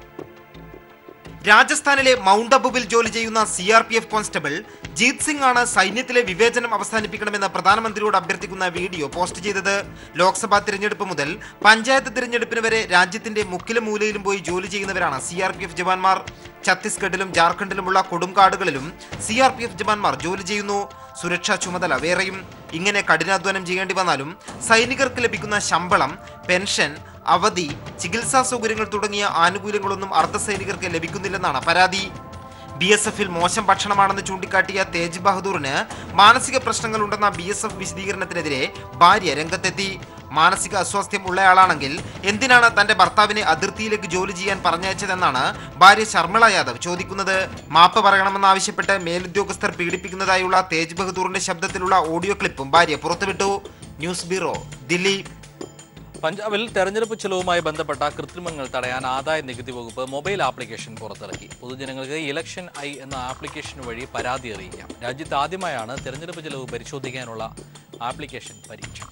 രാജസ്ഥാനിലെ മൗണ്ട് അബുവിൽ ജോലി ചെയ്യുന്ന C R P F constable Jeet Singh ആണ് സൈന്യത്തിലെ വിവേചനം അവസാനിപ്പിക്കണമെന്ന് പ്രധാനമന്ത്രിയോട് അഭ്യർത്ഥിക്കുന്ന വീഡിയോ പോസ്റ്റ് ചെയ്തത് ലോക്സഭാ തിരഞ്ഞെടുപ്പ് മുതൽ പഞ്ചായത്ത് തിരഞ്ഞെടുപ്പിന് വരെ രാജ്യത്തിന്റെ മുക്കിലും മൂലയിലും പോയി ജോലി ചെയ്യുന്നവരാണ് സി ആർ പി എഫ് ജവാന്മാർ ഛത്തീസ്ഗഡിലും ജാർഖണ്ഡിലുമുള്ള കൊടുങ്കാടുകളിലും സി ആർ പി എഫ് ജവാന്മാർ ജോലി ചെയ്യുന്നു സുരക്ഷാ ചുമതല വേറെയും ഇങ്ങനെ കഠിനാധ്വാനം ചെയ്യേണ്ടി വന്നാലും സൈനികർക്ക് ലഭിക്കുന്ന ശമ്പളം പെൻഷൻ അവധി ചികിത്സാ സൗകര്യങ്ങൾ തുടങ്ങിയ ആനുകൂല്യങ്ങളൊന്നും അർദ്ധസൈനികർക്ക് ലഭിക്കുന്നില്ലെന്നാണ് പരാതി ബി എസ് എഫിൽ മോശം ഭക്ഷണമാണെന്ന് ചൂണ്ടിക്കാട്ടിയ തേജ് ബഹദൂറിന് മാനസിക പ്രശ്നങ്ങളുണ്ടെന്ന ബി എസ് എഫ് വിശദീകരണത്തിനെതിരെ ഭാര്യ രംഗത്തെത്തി മാനസിക അസ്വാസ്ഥ്യം ഉള്ളയാളാണെങ്കിൽ എന്തിനാണ് തന്റെ ഭർത്താവിനെ അതിർത്തിയിലേക്ക് ജോലി ചെയ്യാൻ പറഞ്ഞയച്ചതെന്നാണ് ഭാര്യ ശർമിള യാദവ് ചോദിക്കുന്നത് മാപ്പ് പറയണമെന്നാവശ്യപ്പെട്ട് മേലുദ്യോഗസ്ഥർ പീഡിപ്പിക്കുന്നതായുള്ള തേജ് ബഹദൂറിന്റെ ശബ്ദത്തിലുള്ള ഓഡിയോ ക്ലിപ്പും ഭാര്യ പുറത്തുവിട്ടു ന്യൂസ് ബ്യൂറോ ദില്ലി പഞ്ചാബിൽ തെരഞ്ഞെടുപ്പ് ചെലവുമായി ബന്ധപ്പെട്ട കൃത്രിമങ്ങൾ തടയാൻ ആദായ നികുതി വകുപ്പ് മൊബൈൽ ആപ്ലിക്കേഷൻ പുറത്തിറക്കി പൊതുജനങ്ങൾക്ക് ഇലക്ഷൻ ഐ എന്ന ആപ്ലിക്കേഷൻ വഴി പരാതി അറിയിക്കാം രാജ്യത്ത് ആദ്യമായാണ് തെരഞ്ഞെടുപ്പ് ചെലവ് പരിശോധിക്കാനുള്ള ആപ്ലിക്കേഷൻ പരീക്ഷണം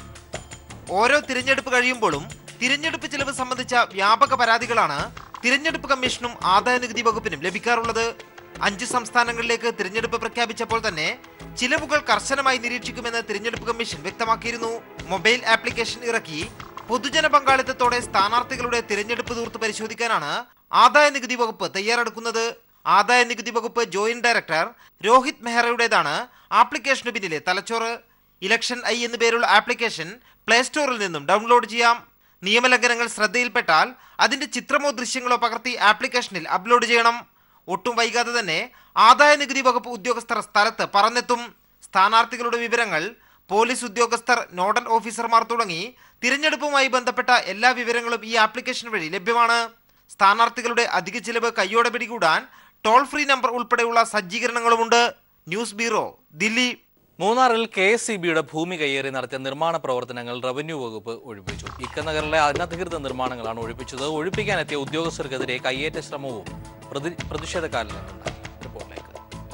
ഓരോ തിരഞ്ഞെടുപ്പ് കഴിയുമ്പോഴും തിരഞ്ഞെടുപ്പ് ചെലവ് സംബന്ധിച്ച വ്യാപക പരാതികളാണ് തിരഞ്ഞെടുപ്പ് കമ്മീഷനും ആദായ നികുതി വകുപ്പിനും ലഭിക്കാറുള്ളത് അഞ്ച് സംസ്ഥാനങ്ങളിലേക്ക് തിരഞ്ഞെടുപ്പ് പ്രഖ്യാപിച്ചപ്പോൾ തന്നെ ചിലവുകൾ കർശനമായി നിരീക്ഷിക്കുമെന്ന് തിരഞ്ഞെടുപ്പ് കമ്മീഷൻ വ്യക്തമാക്കിയിരുന്നു മൊബൈൽ ആപ്ലിക്കേഷൻ ഇറക്കി പൊതുജന പങ്കാളിത്തത്തോടെ സ്ഥാനാർത്ഥികളുടെ തിരഞ്ഞെടുപ്പ് ദൂർത്ത് പരിശോധിക്കാനാണ് ആദായ നികുതി വകുപ്പ് തയ്യാറെടുക്കുന്നത് ആദായ നികുതി വകുപ്പ് ജോയിന്റ് ഡയറക്ടർ രോഹിത് മെഹ്റയുടേതാണ് ആപ്ലിക്കേഷന് പിന്നിലെ തലച്ചോറ് ഇലക്ഷൻ ഐ എന്നു പേരുള്ള ആപ്ലിക്കേഷൻ പ്ലേ സ്റ്റോറിൽ നിന്നും ഡൗൺലോഡ് ചെയ്യാം നിയമലംഘനങ്ങൾ ശ്രദ്ധയിൽപ്പെട്ടാൽ അതിന്റെ ചിത്രമോ ദൃശ്യങ്ങളോ പകർത്തി ആപ്ലിക്കേഷനിൽ അപ്ലോഡ് ചെയ്യണം ഒട്ടും വൈകാതെ തന്നെ ആദായ നികുതി വകുപ്പ് ഉദ്യോഗസ്ഥർ സ്ഥലത്ത് പറന്നെത്തും സ്ഥാനാർത്ഥികളുടെ വിവരങ്ങൾ പോലീസ് ഉദ്യോഗസ്ഥർ നോഡൽ ഓഫീസർമാർ തുടങ്ങി തിരഞ്ഞെടുപ്പുമായി ബന്ധപ്പെട്ട എല്ലാ വിവരങ്ങളും ഈ ആപ്ലിക്കേഷൻ വഴി ലഭ്യമാണ് സ്ഥാനാർത്ഥികളുടെ അധിക ചിലവ് കയ്യോടെ പിടികൂടാൻ ടോൾ ഫ്രീ നമ്പർ ഉൾപ്പെടെയുള്ള സജ്ജീകരണങ്ങളുമുണ്ട് ന്യൂസ് ബ്യൂറോ ദില്ലി മൂന്നാറിൽ കെ എസ് സി ബിയുടെ ഭൂമി കയ്യേറി നടത്തിയ നിർമ്മാണ പ്രവർത്തനങ്ങൾ റവന്യൂ വകുപ്പ് ഒഴിപ്പിച്ചു ഇക്കനഗറിലെ അനധികൃത നിർമ്മാണങ്ങളാണ് ഒഴിപ്പിച്ചത് ഒഴിപ്പിക്കാനെത്തിയ ഉദ്യോഗസ്ഥർക്കെതിരെ കയ്യേറ്റ ശ്രമവും പ്രതി പ്രതിഷേധക്കാരിൽ നിന്നുണ്ടായി റിപ്പോർട്ടിലേക്ക്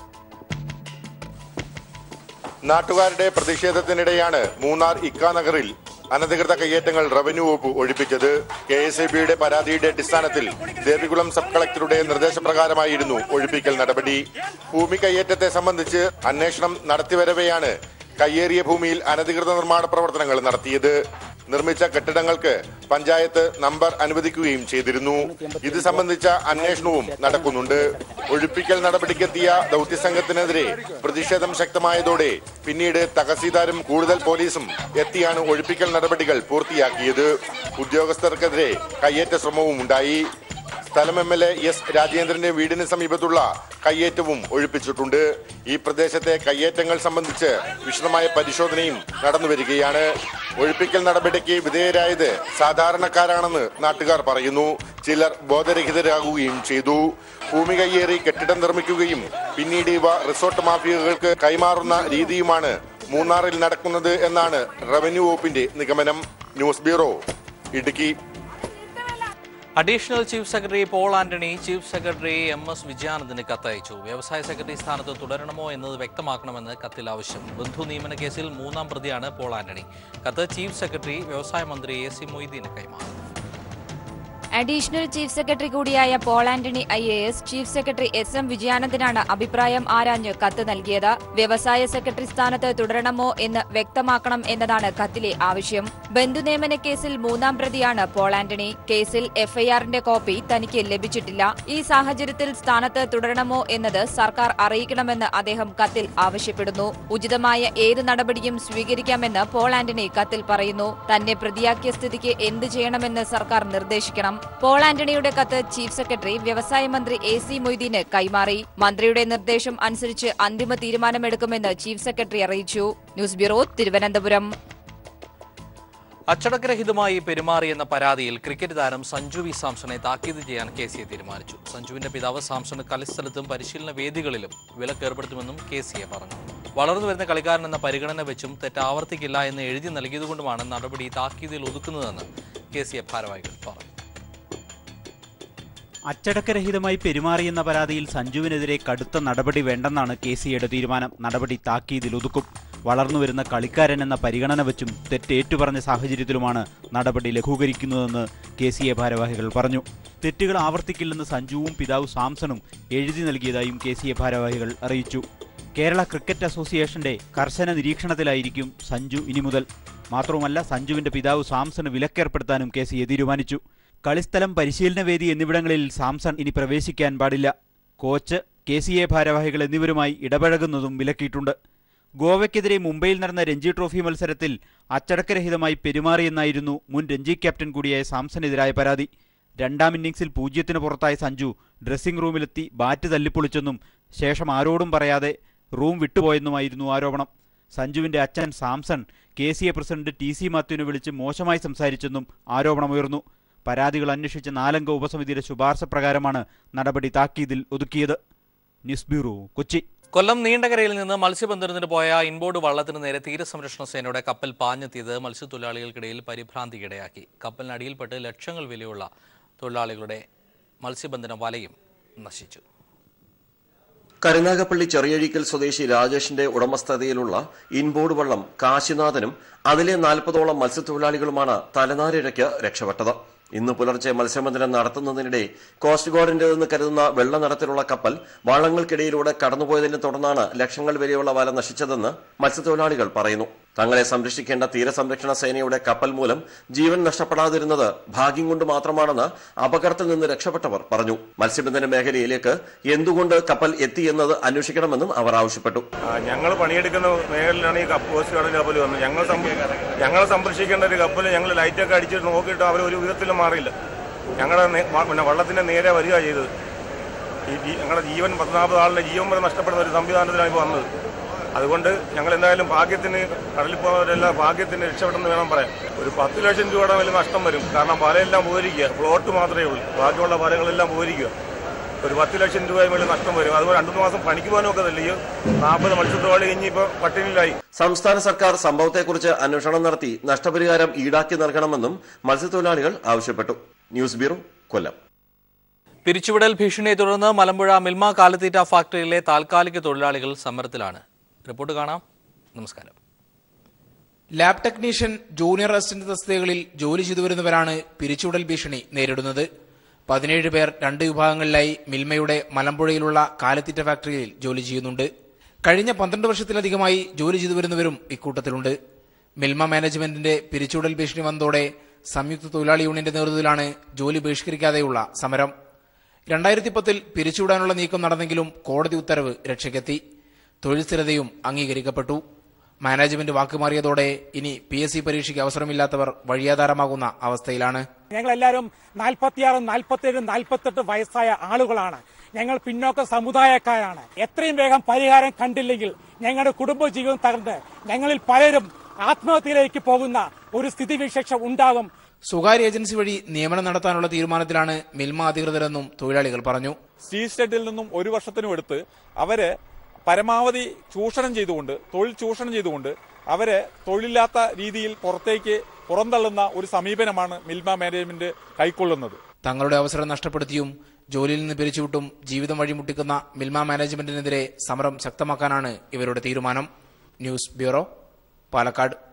നാട്ടുകാരുടെ പ്രതിഷേധത്തിനിടെയാണ് മൂന്നാർ ഇക്കാനഗറിൽ അനധികൃത കയ്യേറ്റങ്ങൾ റവന്യൂ വകുപ്പ് ഒഴിപ്പിച്ചത് കെ എസ് ഐ ബിയുടെ പരാതിയുടെ അടിസ്ഥാനത്തിൽ ദേവികുളം സബ് കളക്ടറുടെ നിർദ്ദേശപ്രകാരമായിരുന്നു ഒഴിപ്പിക്കൽ നടപടി ഭൂമി കയ്യേറ്റത്തെ സംബന്ധിച്ച് അന്വേഷണം നടത്തിവരവെയാണ് കയ്യേറിയ ഭൂമിയിൽ അനധികൃത നിർമ്മാണ പ്രവർത്തനങ്ങൾ നടത്തിയത് നിർമ്മിച്ച കെട്ടിടങ്ങൾക്ക് പഞ്ചായത്ത് നമ്പർ അനുവദിക്കുകയും ചെയ്തിരുന്നു ഇത് സംബന്ധിച്ച അന്വേഷണവും നടക്കുന്നുണ്ട് ഒഴിപ്പിക്കൽ നടപടിക്കെത്തിയ ദൗത്യസംഘത്തിനെതിരെ പ്രതിഷേധം ശക്തമായതോടെ പിന്നീട് തഹസീൽദാരും കൂടുതൽ പോലീസും എത്തിയാണ് ഒഴിപ്പിക്കൽ നടപടികൾ പൂർത്തിയാക്കിയത് ഉദ്യോഗസ്ഥർക്കെതിരെ കയ്യേറ്റ ശ്രമവും ഉണ്ടായി സ്ഥലം എം എൽ എ എസ് രാജേന്ദ്രന്റെ വീടിന് സമീപത്തുള്ള കയ്യേറ്റവും ഒഴിപ്പിച്ചിട്ടുണ്ട് ഈ പ്രദേശത്തെ കയ്യേറ്റങ്ങൾ സംബന്ധിച്ച് വിശദമായ പരിശോധനയും നടന്നുവരികയാണ് ഒഴിപ്പിക്കൽ നടപടിക്ക് വിധേയരായത് സാധാരണക്കാരാണെന്ന് നാട്ടുകാർ പറയുന്നു ചിലർ ബോധരഹിതരാകുകയും ചെയ്തു ഭൂമി കയ്യേറി കെട്ടിടം നിർമ്മിക്കുകയും പിന്നീട് ഇവ റിസോർട്ട് മാഫിയകൾക്ക് കൈമാറുന്ന രീതിയുമാണ് മൂന്നാറിൽ നടക്കുന്നത് എന്നാണ് റവന്യൂ വകുപ്പിന്റെ നിഗമനം news bureau Idukki additional chief secretary Paul Antony chief secretary M S വിജയാനന്ദന് കത്തയച്ചു വ്യവസായ സെക്രട്ടറി സ്ഥാനത്ത് തുടരണമോ എന്നത് വ്യക്തമാക്കണമെന്ന് കത്തിൽ ആവശ്യം ബന്ധു നിയമന കേസിൽ മൂന്നാം പ്രതിയാണ് പോൾ ആന്റണി കത്ത് ചീഫ് സെക്രട്ടറി വ്യവസായ മന്ത്രി എ സി മൊയ്തീന് കൈമാറി അഡീഷണൽ ചീഫ് സെക്രട്ടറി കൂടിയായ Paul Antony I A S chief secretary S M വിജയാനന്ദനാണ് അഭിപ്രായം ആരാഞ്ഞ് കത്ത് നൽകിയത് വ്യവസായ സെക്രട്ടറി സ്ഥാനത്ത് തുടരണമോ എന്ന് വ്യക്തമാക്കണം എന്നതാണ് കത്തിലെ ആവശ്യം ബന്ധുനിയമന കേസിൽ മൂന്നാം പ്രതിയാണ് പോൾ ആന്റണി കേസിൽ എഫ്ഐആറിന്റെ കോപ്പി തനിക്ക് ലഭിച്ചിട്ടില്ല ഈ സാഹചര്യത്തിൽ സ്ഥാനത്ത് തുടരണമോ എന്നത് സർക്കാർ അറിയിക്കണമെന്ന് അദ്ദേഹം കത്തിൽ ആവശ്യപ്പെടുന്നു ഉചിതമായ ഏത് നടപടിയും സ്വീകരിക്കാമെന്ന് പോൾ ആന്റണി കത്തിൽ പറയുന്നു തന്നെ പ്രതിയാക്കിയ സ്ഥിതിക്ക് എന്ത് ചെയ്യണമെന്ന് സർക്കാർ നിർദ്ദേശിക്കണം പോൾ ആന്റണിയുടെ കത്ത് ചീഫ് സെക്രട്ടറി വ്യവസായ മന്ത്രി എ സി മൊയ്തീന് കൈമാറി മന്ത്രിയുടെ നിർദ്ദേശം അനുസരിച്ച് അന്തിമ തീരുമാനമെടുക്കുമെന്ന് ചീഫ് സെക്രട്ടറി അറിയിച്ചു ന്യൂസ് ബ്യൂറോ തിരുവനന്തപുരം അച്ചടക്കരഹിതമായി പെരുമാറിയെന്ന പരാതിയിൽ ക്രിക്കറ്റ് താരം സഞ്ജു വി സാംസണെ താക്കീത് ചെയ്യാൻ കെ സി എ തീരുമാനിച്ചു സഞ്ജുവിന്റെ പിതാവ് സാംസണ് കളിസ്ഥലത്തും പരിശീലന വേദികളിലും വിലക്കേർപ്പെടുത്തുമെന്നും കെ സി എ പറഞ്ഞു വളർന്നു വരുന്ന കളിക്കാരൻ എന്ന പരിഗണന വെച്ചും തെറ്റ് ആവർത്തിക്കില്ല എന്ന് എഴുതി നൽകിയതുകൊണ്ടുമാണ് നടപടി താക്കീതിൽ ഒതുക്കുന്നതെന്ന് കെ സി എ ഭാരവാഹികൾ പറഞ്ഞു അച്ചടക്കരഹിതമായി പെരുമാറിയെന്ന പരാതിയിൽ സഞ്ജുവിനെതിരെ കടുത്ത നടപടി വേണ്ടെന്നാണ് കെ സിയുടെ തീരുമാനം നടപടി താക്കീതിൽ ഒതുക്കും വളർന്നുവരുന്ന കളിക്കാരൻ എന്ന പരിഗണന വെച്ചും തെറ്റേറ്റുപറഞ്ഞ സാഹചര്യത്തിലുമാണ് നടപടി ലഘൂകരിക്കുന്നതെന്ന് കെ സി എ ഭാരവാഹികൾ പറഞ്ഞു തെറ്റുകൾ ആവർത്തിക്കില്ലെന്ന് സഞ്ജുവും പിതാവ് സാംസണും എഴുതി നൽകിയതായും കെ സി എ ഭാരവാഹികൾ അറിയിച്ചു കേരള ക്രിക്കറ്റ് അസോസിയേഷന്റെ കർശന നിരീക്ഷണത്തിലായിരിക്കും സഞ്ജു ഇനി മുതൽ മാത്രവുമല്ല സഞ്ജുവിന്റെ പിതാവ് സാംസണ് വിലക്കേർപ്പെടുത്താനും കെ സി എ തീരുമാനിച്ചു കളിസ്ഥലം പരിശീലന വേദി എന്നിവിടങ്ങളിൽ സാംസൺ ഇനി പ്രവേശിക്കാൻ പാടില്ല കോച്ച് കെ സി എ ഭാരവാഹികൾ എന്നിവരുമായി ഇടപഴകുന്നതും വിലക്കിയിട്ടുണ്ട് ഗോവയ്ക്കെതിരെ മുംബൈയിൽ നടന്ന രഞ്ജി ട്രോഫി മത്സരത്തിൽ അച്ചടക്കരഹിതമായി പെരുമാറിയെന്നായിരുന്നു മുൻ രഞ്ജി ക്യാപ്റ്റൻ കൂടിയായ സാംസണെതിരായ പരാതി രണ്ടാം ഇന്നിംഗ്സിൽ പൂജ്യത്തിന് പുറത്തായ സഞ്ജു ഡ്രസ്സിംഗ് റൂമിലെത്തി ബാറ്റ് തല്ലിപ്പൊളിച്ചെന്നും ശേഷം ആരോടും പറയാതെ റൂം വിട്ടുപോയെന്നുമായിരുന്നു ആരോപണം സഞ്ജുവിന്റെ അച്ഛൻ Samson K C A president T C മാത്യുവിനെ വിളിച്ച് മോശമായി സംസാരിച്ചെന്നും ആരോപണമുയർന്നു പരാതികൾ അന്വേഷിച്ച നാലംഗ ഉപസമിതിയുടെ ശുപാർശ പ്രകാരമാണ് നടപടി താക്കീതിൽ ഒതുക്കിയത് ന്യൂസ് ബ്യൂറോ കൊച്ചി കൊല്ലം നീണ്ടകരയിൽ നിന്ന് മത്സ്യബന്ധനത്തിന് പോയ ഇൻബോർഡ് വള്ളത്തിന് നേരെ തീരസംരക്ഷണ സേനയുടെ കപ്പൽ പാഞ്ഞെത്തിയത് മത്സ്യത്തൊഴിലാളികൾക്കിടയിൽ പരിഭ്രാന്തിക്കിടയാക്കി കപ്പലിനടിയിൽപ്പെട്ട് ലക്ഷങ്ങൾ വിലയുള്ള തൊഴിലാളികളുടെ മത്സ്യബന്ധന വലയും നശിച്ചു കരുനാഗപ്പള്ളി ചെറിയഴിക്കൽ സ്വദേശി രാജേഷിന്റെ ഉടമസ്ഥതയിലുള്ള ഇൻബോർഡ് വള്ളം കാശിനാഥനും അതിലെ നാൽപ്പതോളം മത്സ്യത്തൊഴിലാളികളുമാണ് തലനാരിഴയ്ക്ക് രക്ഷപ്പെട്ടത് ഇന്ന് പുലർച്ചെ മത്സ്യബന്ധനം നടത്തുന്നതിനിടെ കോസ്റ്റ് ഗാർഡിന്റേതെന്ന് കരുതുന്ന വെള്ള നിറത്തിലുള്ള കപ്പൽ വള്ളങ്ങൾക്കിടയിലൂടെ കടന്നുപോയതിനെ തുടർന്നാണ് ലക്ഷങ്ങൾ വരെയുള്ള വല നശിച്ചതെന്ന് മത്സ്യത്തൊഴിലാളികൾ പറയുന്നു തങ്ങളെ സംരക്ഷിക്കേണ്ട തീരസംരക്ഷണ സേനയുടെ കപ്പൽ മൂലം ജീവൻ നഷ്ടപ്പെടാതിരുന്നത് ഭാഗ്യം കൊണ്ട് മാത്രമാണെന്ന് അപകടത്തിൽ നിന്ന് രക്ഷപ്പെട്ടവർ പറഞ്ഞു മത്സ്യബന്ധന മേഖലയിലേക്ക് എന്തുകൊണ്ട് കപ്പൽ എത്തി എന്നത് അന്വേഷിക്കണമെന്നും അവർ ആവശ്യപ്പെട്ടു ഞങ്ങൾ പണിയെടുക്കുന്ന മേഖലയിലാണ് ഈ കപ്പ് കോസ്റ്റ് ഗാർഡിന്റെ കപ്പൽ വന്നത് ഞങ്ങൾ ഞങ്ങളെ സംരക്ഷിക്കേണ്ട ഒരു കപ്പൽ ഞങ്ങൾ ലൈറ്റൊക്കെ അടിച്ചിട്ട് നോക്കിയിട്ട് അവർ ഒരു വിധത്തിലും മാറിയില്ല ഞങ്ങളുടെ നേ- വ- പിന്നെ വള്ളത്തിന്റെ നേരെ വരിക ചെയ്തത് ഈ ജീ- ഞങ്ങളുടെ ജീവൻ പതിനാൽപ്പത് ആളുടെ ജീവൻ വരെ നഷ്ടപ്പെടുന്ന ഒരു സംവിധാനത്തിലാണ് ഇപ്പോൾ വന്നത് അതുകൊണ്ട് ഞങ്ങൾ എന്തായാലും ഭാഗ്യത്തിന് കടലിൽ പോകുന്നവരെല്ലാം ഭാഗ്യത്തിന് രക്ഷപ്പെടുന്നു വേണം പറയാം ഒരു പത്ത് ലക്ഷം രൂപയുടെ മേലെ നഷ്ടം വരും കാരണം വലയെല്ലാം പോയിരിക്കുക ഫ്ലോട്ട് മാത്രമേ ഉള്ളൂ ബാക്കിയുള്ള വലകളെല്ലാം പോയിരിക്കുക ഒരു പത്ത് ലക്ഷം രൂപ മേലെ നഷ്ടം വരും അതുപോലെ രണ്ടു മൂന്ന് മാസം പണിക്ക് പോകാനും ഒക്കെ ഈ നാൽപ്പത് മത്സ്യത്തൊഴിലാളി കഴിഞ്ഞ് ഇപ്പോൾ പട്ടിണിയിലായി സംസ്ഥാന സർക്കാർ സംഭവത്തെക്കുറിച്ച് അന്വേഷണം നടത്തി നഷ്ടപരിഹാരം ഈടാക്കി നൽകണമെന്നും മത്സ്യത്തൊഴിലാളികൾ ആവശ്യപ്പെട്ടു ന്യൂസ് ബ്യൂറോ കൊല്ലം പിരിച്ചുവിടൽ ഭീഷണിയെ തുടർന്ന് മലമ്പുഴ മിൽമ കാലിത്തീറ്റ ഫാക്ടറിയിലെ താൽക്കാലിക തൊഴിലാളികൾ സമരത്തിലാണ് റിപ്പോർട്ട് കാണാം നമസ്കാരം ലാബ് ടെക്നീഷ്യൻ ജൂനിയർ അസിസ്റ്റന്റ് തസ്തികകളിൽ ജോലി ചെയ്തു വരുന്നവരാണ് പിരിച്ചുവിടൽ ഭീഷണി നേരിടുന്നത് പതിനേഴ് പേർ രണ്ട് വിഭാഗങ്ങളിലായി മിൽമയുടെ മലമ്പുഴയിലുള്ള കാലത്തീറ്റ ഫാക്ടറിയിൽ ജോലി ചെയ്യുന്നുണ്ട് കഴിഞ്ഞ പന്ത്രണ്ട് വർഷത്തിലധികമായി ജോലി ചെയ്തു വരുന്നവരും ഇക്കൂട്ടത്തിലുണ്ട് മിൽമ മാനേജ്മെന്റിന്റെ പിരിച്ചുവിടൽ ഭീഷണി വന്നതോടെ സംയുക്ത തൊഴിലാളി യൂണിയന്റെ നേതൃത്വത്തിലാണ് ജോലി ബഹിഷ്കരിക്കാതെയുള്ള സമരം രണ്ടായിരത്തി പത്തിൽ പിരിച്ചുവിടാനുള്ള നീക്കം നടന്നെങ്കിലും കോടതി ഉത്തരവ് രക്ഷയ്ക്കെത്തി തൊഴിൽ സ്ഥിരതയും അംഗീകരിക്കപ്പെട്ടു മാനേജ്മെന്റ് വാക്കുമാറിയതോടെ ഇനി പി എസ് സി പരീക്ഷയ്ക്ക് അവസരമില്ലാത്തവർ വഴിയാധാരമാകുന്ന അവസ്ഥയിലാണ് ഞങ്ങളെല്ലാവരും നാൽപ്പത്തിയാറും നാൽപ്പത്തേഴും നാൽപ്പത്തെട്ട് വയസ്സായ ആളുകളാണ് ഞങ്ങൾ പിന്നോക്ക സമുദായക്കാരാണ് എത്രയും വേഗം പരിഹാരം കണ്ടില്ലെങ്കിൽ ഞങ്ങളുടെ കുടുംബജീവിതം തകർന്ന് ഞങ്ങളിൽ പലരും ആത്മഹത്യയിലേക്ക് പോകുന്ന ഒരു സ്ഥിതിവിശേഷം ഉണ്ടാകും സ്വകാര്യ ഏജൻസി വഴി നിയമനം നടത്താനുള്ള തീരുമാനത്തിലാണ് മിൽമ അധികൃതരെന്നും തൊഴിലാളികൾ പറഞ്ഞു സ്റ്റീൽ സ്റ്റഡിൽ നിന്നും ഒരു വർഷത്തിനും എടുത്ത് അവരെ പരമാവധി ചൂഷണം ചെയ്തുകൊണ്ട് തൊഴിൽ ചൂഷണം ചെയ്തുകൊണ്ട് അവരെ തൊഴിലില്ലാത്ത രീതിയിൽ പുറത്തേക്ക് പുറന്തള്ളുന്ന ഒരു സമീപനമാണ് മിൽമ മാനേജ്മെന്റ് കൈക്കൊള്ളുന്നത് തങ്ങളുടെ അവസരം നഷ്ടപ്പെടുത്തിയും ജോലിയിൽ നിന്ന് പിരിച്ചുവിട്ടും ജീവിതം വഴിമുട്ടിക്കുന്ന മിൽമ മാനേജ്മെന്റിനെതിരെ സമരം ശക്തമാക്കാനാണ് ഇവരുടെ തീരുമാനം ന്യൂസ് ബ്യൂറോ പാലക്കാട്